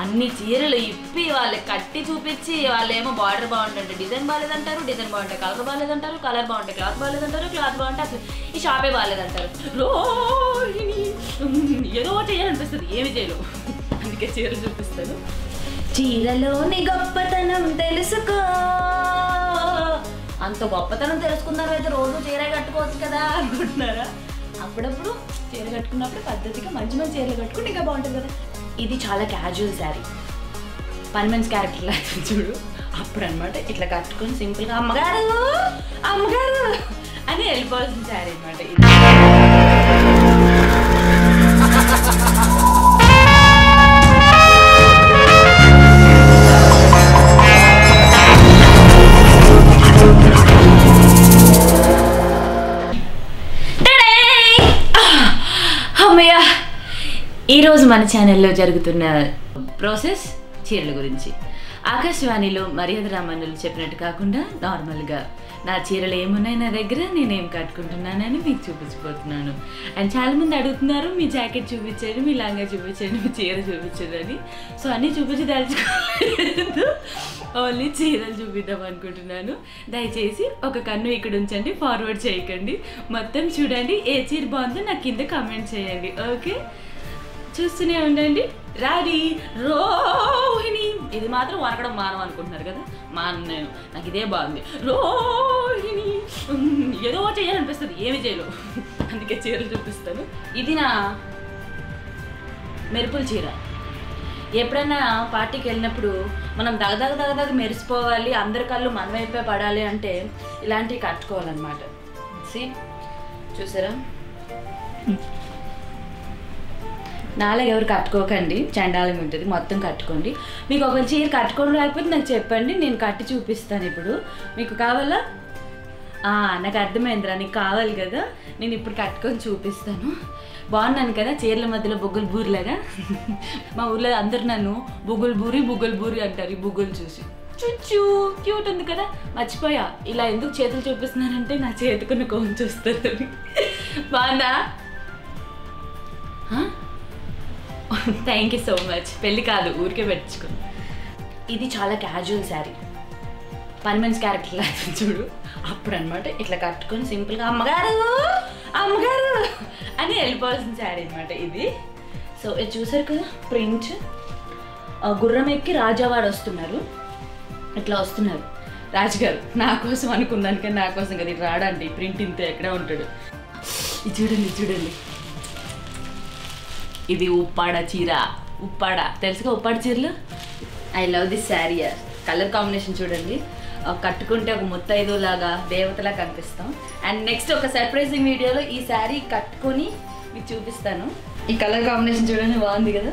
అన్ని చీరలు ఇప్పి వాళ్ళకి కట్టి చూపించి వాళ్ళేమో బార్డర్ బాగుంటుంటే డిజైన్ బాగాలేదంటారు డిజైన్ బాగుంటే కలర్ బాగాలేదంటారు కలర్ బాగుంటే క్లాత్ బాగాలేదంటారు క్లాత్ బాగుంటే అసలు ఈ షాపే బాగాలేదంటారు రోహిణి ఉమ్, ఏదో ఒకటి చేయాలనిపిస్తుంది ఏమి చేయలేవు అందుకే చీరలు చూపిస్తాను చీరలోని గొప్పతనం తెలుసుకో అంత గొప్పతనం తెలుసుకున్నారు అయితే రోజు చీర కట్టుకోవచ్చు కదా అనుకుంటున్నారా అప్పుడప్పుడు చీర కట్టుకున్నప్పుడు పద్ధతిగా మంచి మంచి చీరలు కట్టుకుంటే ఇంకా బాగుంటుంది కదా ఇది చాలా క్యాజువల్ శారీ పని మంచి క్యారెక్టర్ లాగా చూడు అప్పుడు అనమాట ఇట్లా కట్టుకొని సింపుల్గా అమ్మగారు అమ్మగారు అని వెళ్ళిపోవాల్సిన శారీ అనమాట ఇది అమ్మయ్య ఈరోజు మన ఛానల్లో జరుగుతున్న ప్రాసెస్ చీరల గురించి ఆకాశవాణిలో మర్యాద రామన్నులు చెప్పినట్టు కాకుండా నార్మల్గా నా చీరలు ఏమున్నాయి నా దగ్గర నేనేం కట్టుకుంటున్నానని మీకు చూపించిపోతున్నాను అండ్ చాలామంది అడుగుతున్నారు మీ జాకెట్ చూపించండి మీ లంగా చూపించండి మీ చీర చూపించండి అని సో అన్నీ చూపించి దాల్చుకోలేదు ఓన్లీ చీరలు చూపిద్దాం అనుకుంటున్నాను దయచేసి ఒక కన్ను ఇక్కడ ఉంచండి ఫార్వర్డ్ చేయకండి మొత్తం చూడండి ఏ చీర బాగుందో నాకు కింద కామెంట్ చేయండి ఓకే చూస్తూనే ఉండండి రాడి రోహిణి ఇది మాత్రం వనకడం మానం అనుకుంటున్నారు కదా మాను నేను నాకు ఇదే బాగుంది రోహిణి ఉమ్, ఏదో ఒకటి చేయాలనిపిస్తుంది ఏమి చేయలేవు అందుకే చీరలు చూపిస్తాను ఇది నా మెరుపుల చీర ఎప్పుడైనా పార్టీకి వెళ్ళినప్పుడు మనం దగదగ దగదగ మెరిసిపోవాలి అందరి కళ్ళు మన వైపే పడాలి అంటే ఇలాంటివి కట్టుకోవాలన్నమాట సి చూసారా నాలుగు ఎవరు కట్టుకోకండి చండాలంగా ఉంటుంది మొత్తం కట్టుకోండి మీకు ఒక చీర కట్టుకోవడం రాకపోతే నాకు చెప్పండి నేను కట్టి చూపిస్తాను ఇప్పుడు మీకు కావాలా ఆ, నాకు అర్థమైందిరా నీకు కావాలి కదా నేను ఇప్పుడు కట్టుకొని చూపిస్తాను బాగున్నాను కదా చీరల మధ్యలో బుగ్గులు బూరిలాగా మా ఊర్లో అందరు నన్ను బుగ్గులు బూరి బుగ్గులు బూరి అంటారు ఈ బుగ్గులు చూసి చుచ్చు క్యూట్ ఉంది కదా మర్చిపోయా ఇలా ఎందుకు చేతులు చూపిస్తున్నానంటే నా చేతికున్న కోన్ చూస్తారు బాగుందా థ్యాంక్ యూ సో మచ్ పెళ్ళి కాదు ఊరికే పెట్టించుకో ఇది చాలా క్యాజువల్ శారీ పని మంచి క్యారెక్టర్ లాగా చూడు అప్పుడు అనమాట ఇట్లా కట్టుకొని సింపుల్గా అమ్మగారు అమ్మగారు అని వెళ్ళిపోవాల్సిన శారీ అనమాట ఇది సో ఇది చూసారు కదా ప్రింట్ గుర్రం ఎక్కి రాజావాడు వస్తున్నారు ఇట్లా వస్తున్నారు రాజుగారు నా కోసం అనుకున్నాను కానీ నా కోసం కదా ఇది రాడండి ప్రింట్ ఇంత ఎక్కడే ఉంటాడు ఇది చూడండి ఇది చూడండి ఇది ఉప్పాడ చీర ఉప్పాడ తెలుసుగా ఉప్పాడ చీరలు I love this sari colour combination చూడండి ఆ, కట్టుకుంటే ఒక ముత్తైదు లాగా దేవతలా కనిపిస్తాం అండ్ నెక్స్ట్ ఒక సర్ప్రైజింగ్ వీడియోలో ఈ శారీ కట్టుకొని మీకు చూపిస్తాను ఈ కలర్ కాంబినేషన్ చూడండి బాగుంది కదా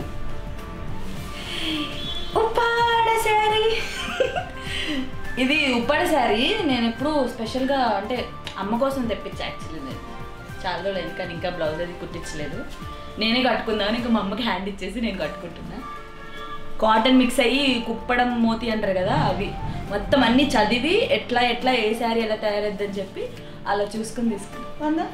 ఉప్పాడ శారీ ఇది ఉప్పాడ శారీ నేను ఎప్పుడు స్పెషల్గా అంటే అమ్మ కోసం తెప్పించా యాక్చువల్లీ నేను చాలా రోజులు అయింది కానీ ఇంకా బ్లౌజ్ అది కుట్టించలేదు నేనే కట్టుకుందామని ఇంకా మా అమ్మకి హ్యాండ్ ఇచ్చేసి నేను కట్టుకుంటున్నా కాటన్ మిక్స్ అయ్యి కుప్పడం మోతి అంటారు కదా అవి మొత్తం అన్ని చదివి ఎట్లా ఎట్లా ఏ శారీ ఎలా తయారద్దని చెప్పి అలా చూసుకొని తీసుకున్నా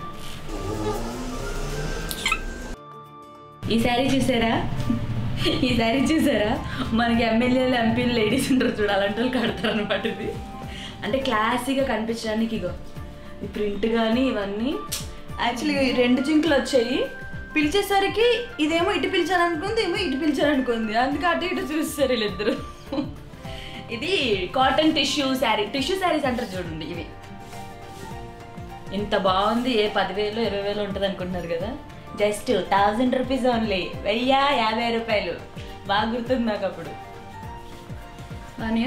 ఈ శారీ చూసారా ఈ శారీ చూసారా మనకి ఎమ్మెల్యేలు ఎంపీలు లేడీస్ ఉంటారు చూడు అలాంటి వాళ్ళు కడతారు అనమాట ఇది అంటే క్లాసీగా కనిపించడానికి ఇగో ఈ ప్రింట్ కానీ ఇవన్నీ యాక్చువల్లీ ఈ రెండు జింకులు వచ్చాయి పిలిచేసరికి ఇదేమో ఇటు పిలిచాలనుకుంది ఏమో ఇటు పిలిచాలనుకుంది అందుకే అటు ఇటు చూస్తారు వీళ్ళిద్దరు ఇది cotton tissue sari tissue saris అంటారు చూడండి ఇవి ఇంత బాగుంది ఏ పదివేలు ఇరవై వేలు ఉంటుంది అనుకుంటున్నారు కదా జస్ట్ థౌజండ్ రూపీస్ ఓన్లీ వెయ్యా యాభై రూపాయలు బాగా గుర్తుంది నాకు అప్పుడు కానీ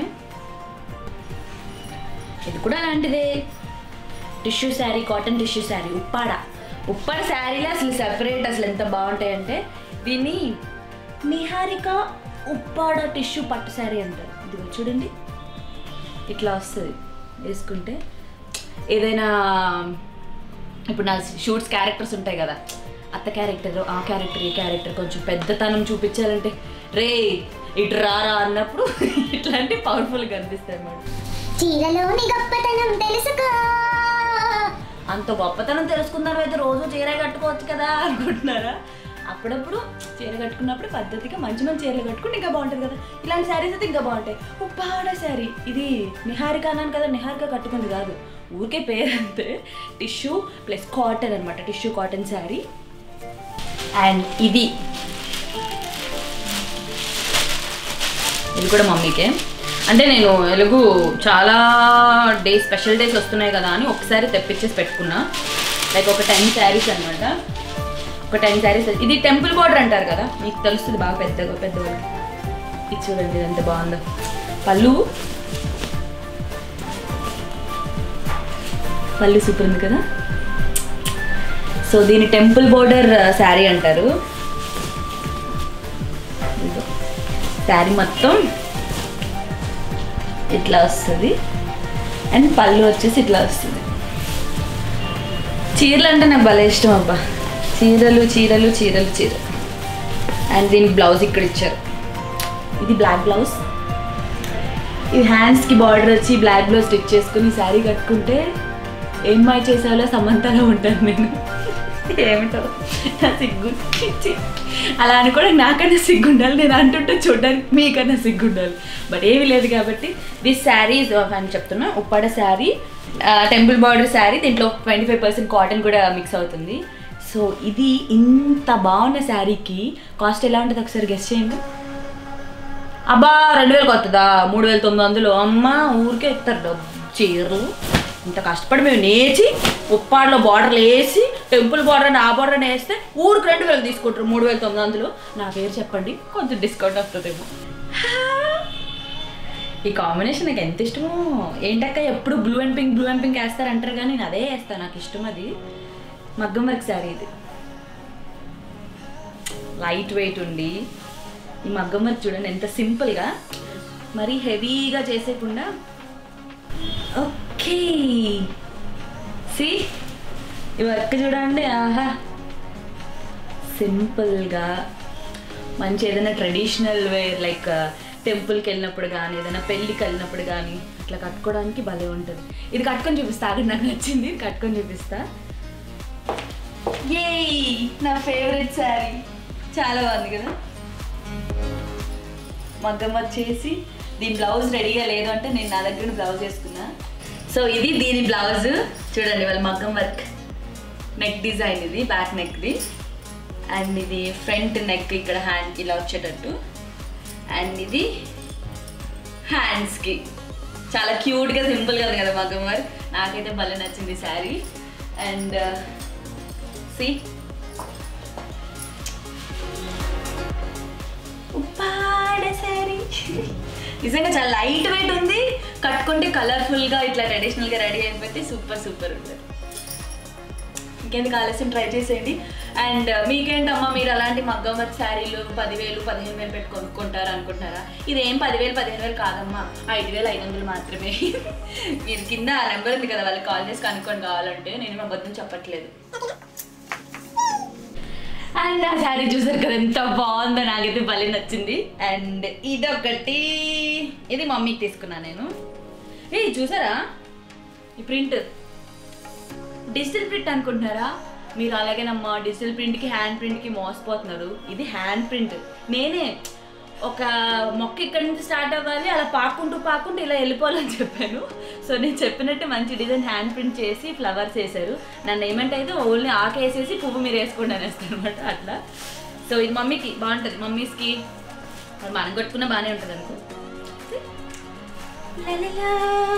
ఇది కూడా అలాంటిదే tissue sari cotton tissue sari Uppada Uppada శారీలో అసలు సెపరేట్ అసలు ఎంత బాగుంటాయంటే దీన్ని నిహారిక ఉప్పాడ టిష్యూ పట్టు శారీ అంటారు ఇది చూడండి ఇట్లా వస్తుంది వేసుకుంటే ఏదైనా ఇప్పుడు నా షూట్స్ క్యారెక్టర్స్ ఉంటాయి కదా అత్త క్యారెక్టర్ ఆ క్యారెక్టర్ ఈ క్యారెక్టర్ కొంచెం పెద్దతనం చూపించాలంటే రే ఇటు రారా అన్నప్పుడు ఇట్లాంటి పవర్ఫుల్గా కనిపిస్తాయి అన్నమాట చీరలోని గొప్పతనం తెలుసుకో అంత గొప్పతనం తెలుసుకున్నారు అయితే రోజు చీర కట్టుకోవచ్చు కదా అనుకుంటున్నారా అప్పుడప్పుడు చీర కట్టుకున్నప్పుడు పద్ధతిగా మంచి మంచి చీరలు కట్టుకుంటే ఇంకా బాగుంటుంది కదా ఇలాంటి శారీస్ అయితే ఇంకా బాగుంటాయి ఉప్పాడ శారీ ఇది నిహారిక అన్నాను కదా నిహారిక కట్టుకుంది కాదు ఊరికే పేరు అంతే టిష్యూ ప్లస్ కాటన్ అనమాట టిష్యూ కాటన్ శారీ అండ్ ఇది ఇది కూడా మమ్మీకే అంటే నేను ఎలుగు చాలా డే స్పెషల్ డేస్ వస్తున్నాయి కదా అని ఒకసారి తెప్పించేసి పెట్టుకున్నా లైక్ ఒక టెన్ శారీస్ అనమాట ఒక టెన్ శారీస్ ఇది టెంపుల్ బార్డర్ అంటారు కదా మీకు తెలుస్తుంది బాగా పెద్దగా పెద్దవాళ్ళకి ఇది చూడండి ఇది ఎంత బాగుందో పళ్ళు పళ్ళు సూపర్ ఉంది కదా సో దీని టెంపుల్ బోర్డర్ శారీ అంటారు ఇదిగో. శారీ మొత్తం ఇట్లా వస్తుంది అండ్ పళ్ళు వచ్చేసి ఇట్లా వస్తుంది చీరలు అంటే నాకు భలే ఇష్టం అబ్బా చీరలు చీరలు చీరలు చీరలు అండ్ దీని బ్లౌజ్ ఇక్కడ ఇచ్చారు ఇది బ్లాక్ బ్లౌజ్ ఇది హ్యాండ్స్కి బార్డర్ వచ్చి బ్లాక్ బ్లౌజ్ స్టిచ్ చేసుకుని శారీ కట్టుకుంటే ఏం మాయ చేసాలో సమంతలో ఉంటాను నేను ఏమిటో నా సిగ్గు ఛీ. అలా అనుకోవడానికి నాకన్నా సిగ్గు ఉండాలి నేను అంటుంటే చూడడానికి మీకన్నా సిగ్గు ఉండాలి బట్ ఏమీ లేదు కాబట్టి దిస్ శారీ అని చెప్తున్నా ఉప్పాడ శారీ టెంపుల్ బార్డర్ శారీ దీంట్లో ట్వంటీ ఫైవ్ పర్సెంట్ కాటన్ కూడా మిక్స్ అవుతుంది సో ఇది ఇంత బాగున్న శారీకి కాస్ట్ ఎలా ఉంటుంది ఒకసారి గెస్ట్ చేయండి అబ్బా రెండు వేలకు వస్తుందా మూడు వేల తొమ్మిది వందలు అమ్మ ఊరికే ఇస్తారు డబ్బు చీరలు ఇంత కష్టపడి మేము నేర్చి ఉప్పాడులో బార్డర్లు వేసి టెంపుల్ బార్డర్ అని ఆ బార్డర్ అని వేస్తే ఊరికి రెండు వేలు తీసుకుంటారు మూడు వేల తొమ్మిది వందలు నా పేరు చెప్పండి కొంచెం డిస్కౌంట్ వస్తుందేమో ఈ కాంబినేషన్ నాకు ఎంత ఇష్టమో ఏంటక్క ఎప్పుడు blue and pink blue and pink వేస్తారంటారు కానీ నేను అదే వేస్తాను నాకు ఇష్టం అది మగ్గం వర్క్ శారీ ఇది లైట్ వెయిట్ ఉండి ఈ మగ్గం వర్క్ చూడండి ఎంత సింపుల్గా మరీ హెవీగా చేసేకుండా ఓకే సి ఈ వర్క్ చూడండి ఆహా సింపుల్గా మంచి ఏదైనా ట్రెడిషనల్ వేర్ లైక్ టెంపుల్కి వెళ్ళినప్పుడు కానీ ఏదైనా పెళ్ళికి వెళ్ళినప్పుడు కానీ అట్లా కట్టుకోవడానికి భలే ఉంటుంది ఇది కట్టుకొని చూపిస్తా అది నాకు నచ్చింది ఇది కట్టుకొని చూపిస్తా ఏ నా ఫేవరెట్ శారీ చాలా బాగుంది కదా మగ్గం వచ్చేసి దీని బ్లౌజ్ రెడీగా లేదు అంటే నేను నా దగ్గర బ్లౌజ్ వేసుకున్నా సో ఇది దీని బ్లౌజ్ చూడండి వాళ్ళ మగ్గం వర్క్ నెక్ డిజైన్ ఇది బ్యాక్ నెక్ది అండ్ ఇది ఫ్రంట్ నెక్ ఇక్కడ హ్యాండ్ ఇలా వచ్చేటట్టు అండ్ ఇది హ్యాండ్స్కి చాలా క్యూట్గా సింపుల్గా ఉంది కదా మగ్గం వర్క్ నాకైతే భలే నచ్చింది శారీ అండ్ సి ఉప్పాడ శారీ నిజంగా చాలా లైట్ వెయిట్ ఉంది కట్టుకుంటే కలర్ఫుల్గా ఇట్లా ట్రెడిషనల్గా రెడీ అయిపోతే సూపర్ సూపర్ ఉంటుంది ఇంకెందుకు ఆలస్యం ట్రై చేసేయండి అండ్ మీకేంటమ్మా మీరు అలాంటి మగ్గం వర్క్ శారీలు పదివేలు పదిహేను వేలు పెట్టి కొనుక్కుంటారు అనుకుంటున్నారా ఇదేం పదివేలు పదిహేను వేలు కాదమ్మా ఐదు వేలు ఐదు వందలు మాత్రమే మీరు కింద ఆ నెంబర్ ఉంది కదా వాళ్ళకి కాల్ చేసి కనుక్కొని కావాలంటే నేను అబద్ధం చెప్పట్లేదు అండ్ ఆ శారీ చూసారు కదా ఎంత బాగుందో నాకైతే భలే నచ్చింది అండ్ ఇదొకటి ఇది మమ్మీకి తీసుకున్నా నేను ఏ చూసారా ఈ ప్రింట్ డిజిటల్ ప్రింట్ అనుకుంటున్నారా మీరు అలాగేనమ్మా డిజిటల్ ప్రింట్కి హ్యాండ్ ప్రింట్కి మోసపోతున్నారు ఇది హ్యాండ్ ప్రింట్ నేనే ఒక మొక్క ఇక్కడి నుంచి స్టార్ట్ అవ్వాలి అలా పాకుంటూ పాకుంటూ ఇలా వెళ్ళిపోవాలని చెప్పాను సో నేను చెప్పినట్టు మంచి డిజైన్ హ్యాండ్ ప్రింట్ చేసి ఫ్లవర్స్ వేశారు నన్ను ఏమంటే అయితే ఓన్లీ ఆకు వేసేసి పువ్వు మీరు వేసుకోండి అనేస్తాను అనమాట అట్లా సో ఇది మమ్మీకి బాగుంటుంది మమ్మీస్కి మరి మనం కొట్టుకున్నా బాగానే ఉంటుంది అనుకో లలలా.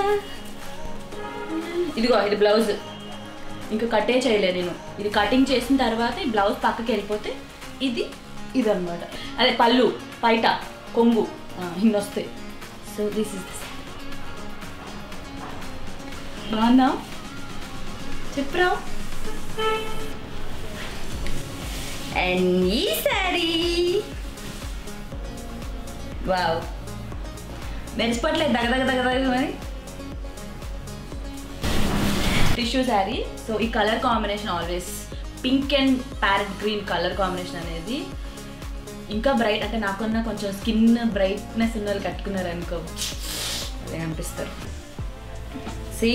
ఇదిగో ఇది బ్లౌజ్ ఇంకా కట్టే చేయలే నేను ఇది కటింగ్ చేసిన తర్వాత ఈ బ్లౌజ్ పక్కకి వెళ్ళిపోతే ఇది ఇది అనమాట అదే పళ్ళు పైట కొంగు ఆ, ఇన్ని వస్తాయి సో దిస్ ఇస్ దిస్ బాగుందా చెప్పురా అండ్ ఈ శారీ వావ్ మెరిచిపట్లేదు దగ్గ దగ్గ దగ్గ దగ్గ మరి టిష్యూ శారీ సో ఈ colour combination always pink and parrot green colour combination అనేది ఇంకా బ్రైట్ అంటే నాకున్న కొంచెం స్కిన్ బ్రైట్నెస్ ఉన్న వాళ్ళు కట్టుకున్నారు అనుకో అదే అనిపిస్తారు సి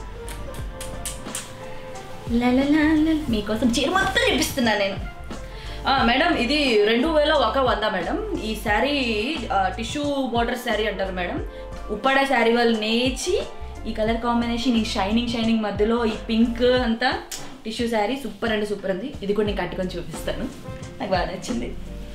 మీకోసం చీర మొత్తం చూపిస్తున్నా నేను ఆ, మేడం ఇది రెండు వేల ఒక వంద మేడం ఈ శారీ టిష్యూ బోర్డర్ శారీ అంటారు మేడం ఉప్పాడ శారీ వాళ్ళు నేచి ఈ కలర్ కాంబినేషన్ ఈ షైనింగ్ షైనింగ్ మధ్యలో ఈ పింక్ అంతా టిష్యూ శారీ సూపర్ అంటే సూపర్ ఉంది ఇది కూడా నేను కట్టుకొని చూపిస్తాను నాకు బాగా నచ్చింది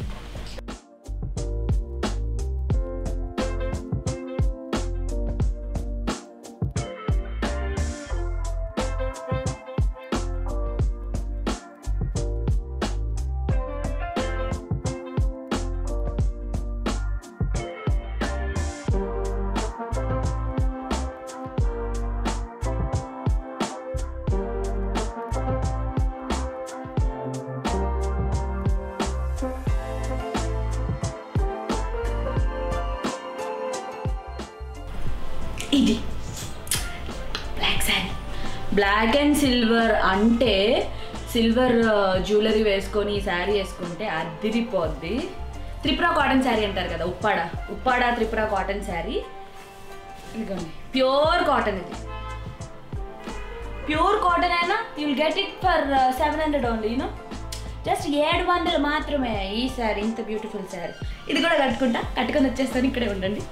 ఇది black sari black and silver అంటే సిల్వర్ జ్యువెలరీ వేసుకొని ఈ శారీ వేసుకుంటే అదిరిపోద్ది త్రిపుర కాటన్ శారీ అంటారు కదా ఉప్పాడ ఉప్పాడ త్రిపుర కాటన్ శారీ ఇదిగోండి ప్యూర్ కాటన్ ఇది ప్యూర్ కాటన్ అయినా you'll get it for seven hundred only you know just ఏడు వందలు మాత్రమే ఈ శారీ ఇంత బ్యూటిఫుల్ శారీ ఇది కూడా కట్టుకుంటా కట్టుకొని వచ్చేస్తాను ఇక్కడే ఉండండి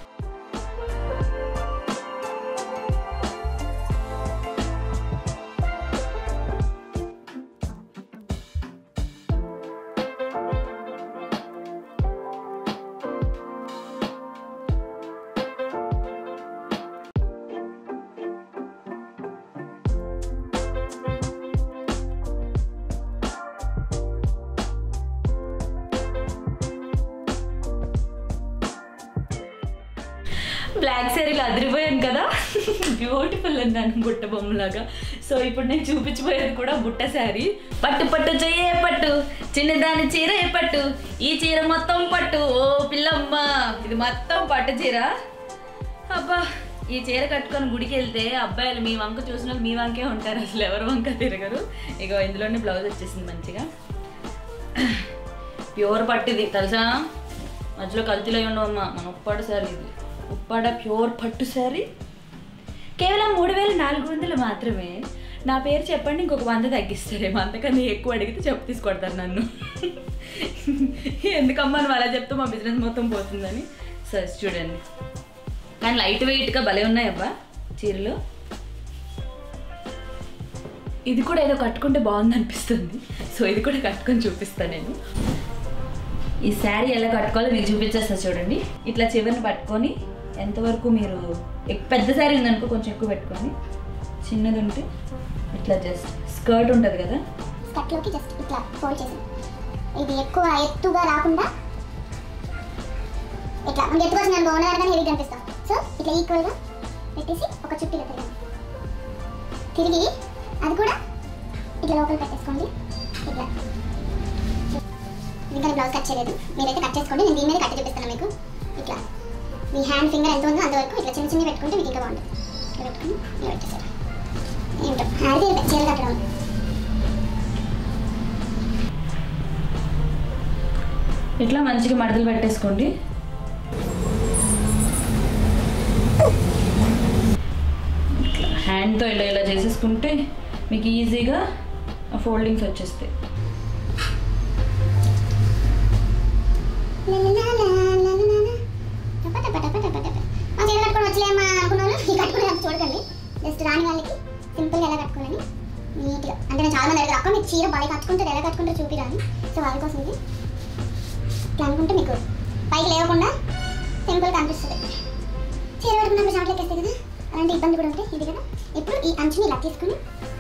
బ్లాక్ శారీలో అదిరిపోయాను కదా బ్యూటిఫుల్ అన్నాను బుట్ట బొమ్మలాగా సో ఇప్పుడు నేను చూపించబోయేది కూడా బుట్ట శారీ పట్టు పట్టు చెయ్యే పట్టు చిన్నదాని చీర ఏ పట్టు ఈ చీర మొత్తం పట్టు ఓ పిల్లమ్మ ఇది మొత్తం పట్టు చీర అబ్బా ఈ చీర కట్టుకొని గుడికి వెళ్తే అబ్బాయిలు మీ వంక చూసిన వాళ్ళు మీ వంకే ఉంటారు అసలు ఎవరు వంక తిరగరు ఇక ఇందులోనే బ్లౌజ్ వచ్చేసింది మంచిగా ప్యూర్ పట్టుది తెలుసా మధ్యలో కల్తీలో ఉండవమ్మా మన ఉప్పాడ శారీ ఇది ఉప్పాడ ప్యూర్ పట్టు శారీ కేవలం మూడు వేల నాలుగు వందలు మాత్రమే నా పేరు చెప్పండి ఇంకొక వంద తగ్గిస్తారేమో అంతకన్నా ఎక్కువ అడిగితే చెప్పు తీసుకొడతారు నన్ను ఎందుకమ్మా నువ్వు అలా చెప్తే మా బిజినెస్ మొత్తం పోతుందని సరే చూడండి కానీ లైట్ వెయిట్గా భలే ఉన్నాయి అబ్బా చీరలు ఇది కూడా ఏదో కట్టుకుంటే బాగుంది అనిపిస్తుంది సో ఇది కూడా కట్టుకొని చూపిస్తాను నేను ఈ శారీ ఎలా కట్టుకోవాలో మీకు చూపించేస్తా చూడండి ఇట్లా చివరిని పట్టుకొని ఎంతవరకు మీరు ఎక్- పెద్ద శారీ ఉందనుకో కొంచెం ఎక్కువ పెట్టుకొని చిన్నది ఉంటే ఇట్లా జస్ట్ స్కర్ట్ ఉంటుంది కదా స్కర్ట్లోకి జస్ట్ ఇట్లా ఫోల్డ్ చేసాం ఇది ఎక్కువ ఎత్తుగా రాకుండా ఇట్లా మనకి ఎత్తుగా వచ్చిన బాగున్నారు కానీ హెవీ కనిపిస్తాం సో ఇట్లా ఈక్వల్గా పెట్టేసి ఒక చుట్టూ ఇలా తిరగండి తిరిగి అది కూడా ఇట్లా లోపల పెట్టేసుకోండి ఇట్లా ఇంకా నేను బ్లౌజ్ కట్ చేయలేదు మీరైతే కట్ చేసుకోండి నేను దీని మీద కట్ చూపిస్తాను మీకు ఇట్లా మీ హ్యాండ్ ఫింగర్ ఎంత ఉందో అంతవరకు ఇట్లా చిన్న చిన్న పెట్టుకుంటే మీకు ఇంకా బాగుంటుంది ఇట్లా పెట్టుకుని ఇలా పెట్టేసారు ఏంటో అది చీర కట్టడం ఇట్లా మంచిగా మడతలు పెట్టేసుకోండి ఇట్లా హ్యాండ్తో ఇలా ఇలా చేసేసుకుంటే మీకు ఈజీగా ఫోల్డింగ్స్ వచ్చేస్తాయి టప టప టప టప టప. మా చీర కట్టుకొని వచ్చలేమా అనుకున్న వాళ్ళు ఈ కట్టుకునే అంత చూడకండి జస్ట్ రాని వాళ్ళకి సింపుల్గా ఎలా కట్టుకోవాలని నీట్గా అంటే నేను చాలా మంది అడిగారు అక్క మీకు చీర బాగా కట్టుకుంటారు ఎలా కట్టుకుంటారు చూపిరాని సో వాళ్ళ కోసం ఇది ఇట్లా అనుకుంటే మీకు పైకి లేవకుండా సింపుల్గా అనిపిస్తుంది చీర కట్టుకున్నప్పుడు షార్ట్ ఎక్కేస్తాయి కదా అలాంటి ఇబ్బంది కూడా ఉంటాయి ఇది కదా ఇప్పుడు ఈ అంచుని ఇలా తీసుకుని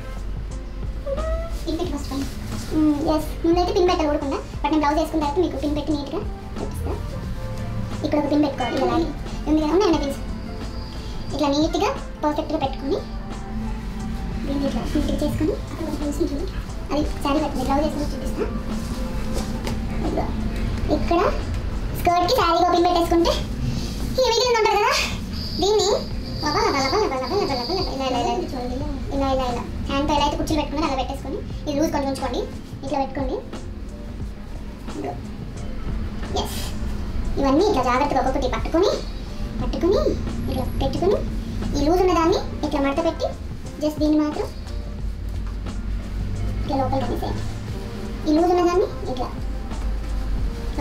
పిన్ పెట్టి ఫస్ట్ పైన ఎస్ ముందైతే పిన్ పెట్టాలి ఊడకుండా బట్ నేను బ్లౌజ్ వేసుకున్న తర్వాత మీకు పిన్ పెట్టి నీట్గా చూపిస్తా ఇక్కడ ఒక పిన్ పెట్టుకోవాలి ఇలా లాగి ఉంది కదా ఉన్నాయి పిన్స్ ఇట్లా నీట్గా పర్ఫెక్ట్గా పెట్టుకొని దీన్ని ఇట్లా నీట్గా చేసుకొని అక్కడ ఒక పిన్స్ ఉంటుంది అది శారీ పెట్టింది బ్లౌజ్ వేసుకొని చూపిస్తా ఇదిగో. ఇక్కడ స్కర్ట్కి శారీగా పిన్ పెట్టేసుకుంటే ఈ మిగిలింది ఉంటుంది కదా దీన్ని లబా లబా లబా లబా లబా లబా లబా లబా ఇలా ఇలా ఇలా ఇలా ఇలా ఇలా హ్యాండ్తో ఎలా అయితే కుర్చీలు పెట్టుకుని అలా పెట్టేసుకొని ఇది లూజ్ కొంచెం ఉంచుకోండి ఇట్లా పెట్టుకోండి ఎస్ ఇవన్నీ ఇట్లా జాగ్రత్తగా ఒక్కొక్కటి పట్టుకొని పట్టుకొని ఇట్లా పెట్టుకొని ఈ లూజ్ ఉన్న దాన్ని ఇట్లా మడత పెట్టి జస్ట్ దీన్ని మాత్రం ఇట్లా లోపలికి తీసేయండి ఈ లూజ్ ఉన్న దాన్ని ఇట్లా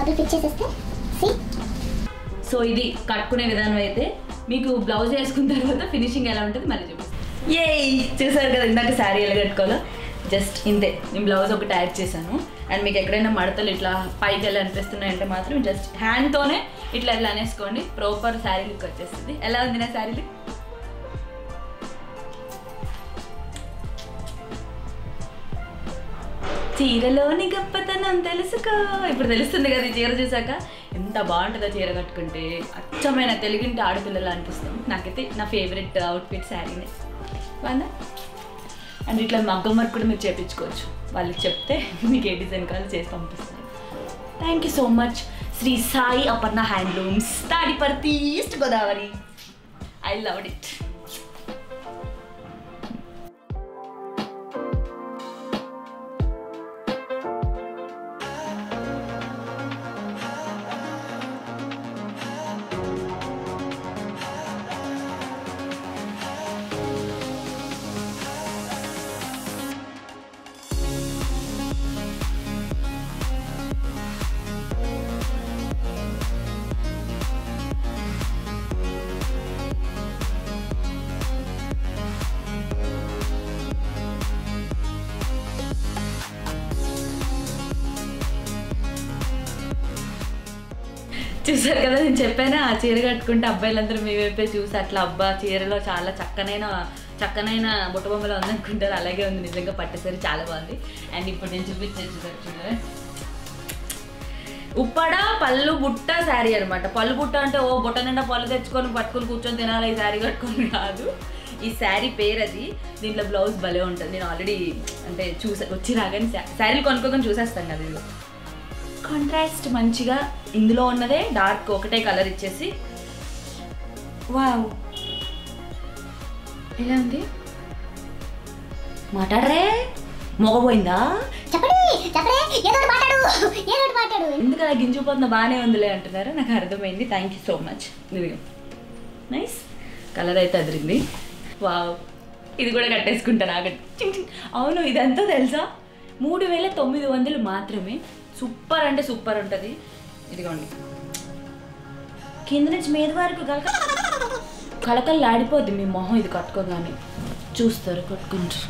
లోపల ఫిట్ చేసేస్తే సి సో ఇది కట్టుకునే విధానం అయితే మీకు బ్లౌజ్ వేసుకున్న తర్వాత ఫినిషింగ్ ఎలా ఉంటుంది మళ్ళీ చూపిస్తాను ఏ చూసారు కదా ఇందాక శారీ ఎలా కట్టుకోవాలో జస్ట్ ఇంతే నేను బ్లౌజ్ ఒకటి యాడ్ చేశాను అండ్ మీకు ఎక్కడైనా మడతలు ఇట్లా పైకి ఎలా అనిపిస్తున్నాయంటే మాత్రం జస్ట్ హ్యాండ్తోనే ఇట్లా ఎలా అనేసుకోండి ప్రాపర్ శారీ లుక్ వచ్చేస్తుంది ఎలా ఉంది నా శారీ లుక్ చీరలోని గొప్పతనం తెలుసుకో ఇప్పుడు తెలుస్తుంది కదా ఈ చీర చూసాక ఎంత బాగుంటుందో చీర కట్టుకుంటే అచ్చమైన తెలుగింటి ఆడపిల్లలు అనిపిస్తాం నాకైతే నా ఫేవరెట్ అవుట్ఫిట్ శారీనే బాగుందా అండ్ ఇట్లా మగ్గం వర్క్ కూడా మీరు చేపించుకోవచ్చు వాళ్ళకి చెప్తే మీకు ఏ డిజైన్ కావాలో చేసి పంపిస్తారు thank you so much Shri Sai Aparna Handlooms Tadiparthi East Godavari I love it చూసారు కదా నేను చెప్పాను ఆ చీర కట్టుకుంటే అబ్బాయిలందరూ మీ వైపే చూసి అట్లా అబ్బా చీరలో చాలా చక్కనైన చక్కనైన బుట్ట బొమ్మలో ఉందనుకుంటారు అలాగే ఉంది నిజంగా పట్టేసరి చాలా బాగుంది అండ్ ఇప్పుడు నేను చూపించాను చూసారు చూడాలి ఉప్పడ పళ్ళు బుట్ట శారీ అనమాట పళ్ళు బుట్ట అంటే ఓ బుట్ట నిండా పళ్ళు తెచ్చుకొని పట్టుకొని కూర్చొని తినాలి ఈ శారీ కట్టుకొని కాదు ఈ శారీ పేరు అది దీంట్లో బ్లౌజ్ భలే ఉంటుంది నేను ఆల్రెడీ అంటే చూసా వచ్చి రాగానే శారీలు కొనుక్కోగానే చూసేస్తాను కదా ఇది కాంట్రాస్ట్ మంచిగా ఇందులో ఉన్నదే డార్క్ ఒకటే కలర్ ఇచ్చేసి వావ్ ఎలా ఉంది మాట్లాడరే మొగపోయిందా చెప్పండి చెప్పడే ఏదో ఒకటి మాట్లాడు ఏదో ఒకటి మాట్లాడు ఎందుకు అలా గింజుపోతుందో బాగానే ఉందిలే అంటున్నారు నాకు అర్థమైంది థ్యాంక్ యూ సో మచ్ ఇదిగో నైస్ కలర్ అయితే అదిరింది వావ్ ఇది కూడా కట్టేసుకుంటాను ఆగండి చింగ్ చింగ్. అవును ఇదంతా తెలుసా మూడు వేల తొమ్మిది వందలు మాత్రమే సూపర్ అంటే సూపర్ ఉంటుంది ఇదిగోండి కింద నుంచి మీద వరకు కలక కలకలు ఆడిపోద్ది మీ మొహం ఇది కట్టుకోగానే చూస్తారు కట్టుకుంటారు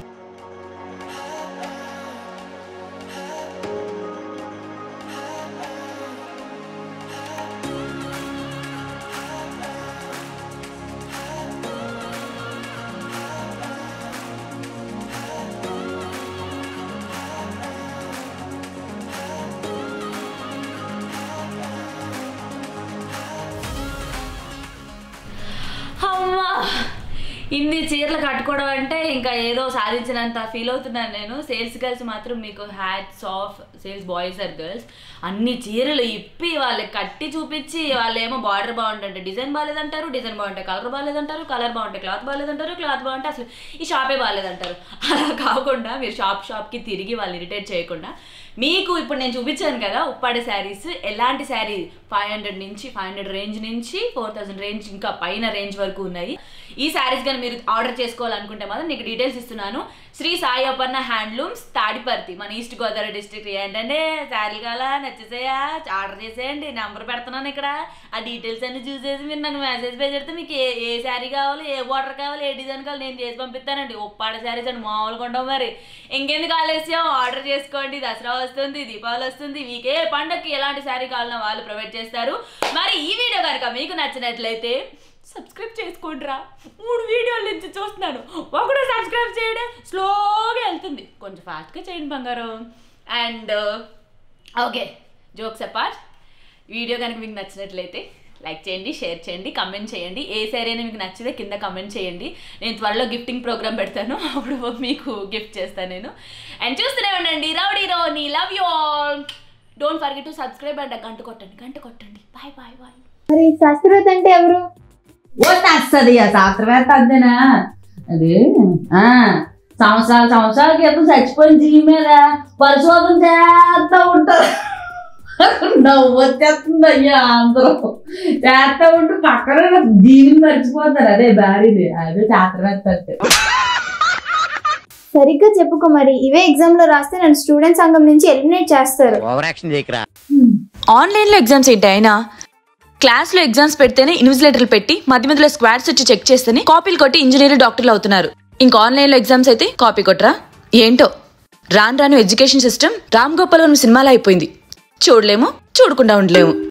అమ్మా ఇన్ని చీరలు కట్టుకోవడం అంటే ఇంకా ఏదో సాధించినంత ఫీల్ అవుతున్నాను నేను సేల్స్ గర్ల్స్ మాత్రం మీకు hats off sales boys or girls అన్ని చీరలు ఇప్పి వాళ్ళకి కట్టి చూపించి వాళ్ళు ఏమో బార్డర్ బాగుంటుంటే డిజైన్ బాగాలేదంటారు డిజైన్ బాగుంటే కలర్ బాగాలేదంటారు కలర్ బాగుంటే క్లాత్ బాగాలేదంటారు క్లాత్ బాగుంటే అసలు ఈ షాపే బాగాలేదంటారు అలా కాకుండా మీరు షాప్ షాప్కి తిరిగి వాళ్ళు ఇరిటేట్ చేయకుండా మీకు ఇప్పుడు నేను చూపించాను కదా ఉప్పాడ శారీస్ ఎలాంటి శారీ ఫైవ్ హండ్రెడ్ నుంచి ఫైవ్ హండ్రెడ్ రేంజ్ నుంచి ఫోర్ థౌసండ్ రేంజ్ ఇంకా పైన రేంజ్ వరకు ఉన్నాయి ఈ శారీస్ కానీ మీరు ఆర్డర్ చేసుకోవాలనుకుంటే మాత్రం నీకు డీటెయిల్స్ ఇస్తున్నాను శ్రీ సాయి అపర్ణ హ్యాండ్లూమ్స్ తాడిపర్తి మన ఈస్ట్ గోదావరి డిస్ట్రిక్ట్ ఏంటంటే శారీలు కావాలా నచ్చేసాయా ఆర్డర్ చేసేయండి నెంబర్ పెడుతున్నాను ఇక్కడ ఆ డీటెయిల్స్ అన్ని చూసేసి మీరు నాకు మెసేజ్ పెడితే మీకు ఏ ఏ శారీ కావాలి ఏ బార్డర్ కావాలి ఏ డిజైన్ కావాలి నేను చేసి పంపిస్తానండి ఉప్పాడ శారీస్ అండి మామూలుగా ఉండవు మరి ఇంకెందుకు ఆలస్యం ఆర్డర్ చేసుకోండి దసరా వస్తుంది దీపావళి వస్తుంది మీకే పండగకి ఎలాంటి శారీ కావాలన్నా వాళ్ళు ప్రొవైడ్ చేస్తారు మరి ఈ వీడియో కనుక మీకు నచ్చినట్లయితే సబ్స్క్రైబ్ చేసుకోండిరా మూడు వీడియోల నుంచి చూస్తున్నాను ఒకడు సబ్స్క్రైబ్ చేయడం స్లోగా వెళ్తుంది కొంచెం ఫాస్ట్గా చేయండి బంగారం and okay jokes apart video కనుక మీకు నచ్చినట్లయితే లైక్ చేయండి షేర్ చేయండి కమెంట్ చేయండి ఏ సారీ అయినా మీకు నచ్చితే కింద కమెంట్ చేయండి నేను త్వరలో గిఫ్టింగ్ ప్రోగ్రామ్ పెడతాను అప్పుడు మీకు గిఫ్ట్ చేస్తాను నేను అండ్ చూస్తూనే ఉండండి rowdy Roni love you all don't forget to subscribe and గంట కొట్టండి గంట కొట్టండి బాయ్ బాయ్ బాయ్ మరి శాస్త్రవేత్త అంటే ఎవరు వస్తుంది ఆ శాస్త్రవేత్త అంతేనా అది ఆ సంవత్సరాలు సంవత్సరాల క్రితం చచ్చిపోయిన జీవి మీద పరిశోధన చేస్తా ఉంటారు నవ్వు వచ్చేస్తుంది అయ్యా అందరూ చేస్తా ఉంటూ పక్కన జీవిని మర్చిపోతారు అదే భార్యది అదే శాస్త్రవేత్త అంటే సరిగ్గా చెప్పుకో మరి ఇవే ఎగ్జామ్ లో రాస్తే నన్ను స్టూడెంట్ సంఘం నుంచి ఎలిమినేట్ చేస్తారు ఓవర్ యాక్షన్ చేయకరా ఆన్లైన్లో ఎగ్జామ్స్ ఏంటి అయినా క్లాస్లో ఎగ్జామ్స్ పెడితేనే ఇన్విజిలేటర్లు పెట్టి మధ్య మధ్యలో స్క్వాడ్స్ వచ్చి చెక్ చేస్తేనే కాపీలు కొట్టి ఇంజనీర్ డాక్టర్లు అవుతున్నారు ఇంకా ఆన్లైన్లో ఎగ్జామ్స్ అయితే కాపీ కొట్టరా ఏంటో రాను రాను ఎడ్యుకేషన్ సిస్టమ్ రామ్ గోపాల్ వర్మ సినిమాలో అయిపోయింది చూడలేము చూడకుండా ఉండలేము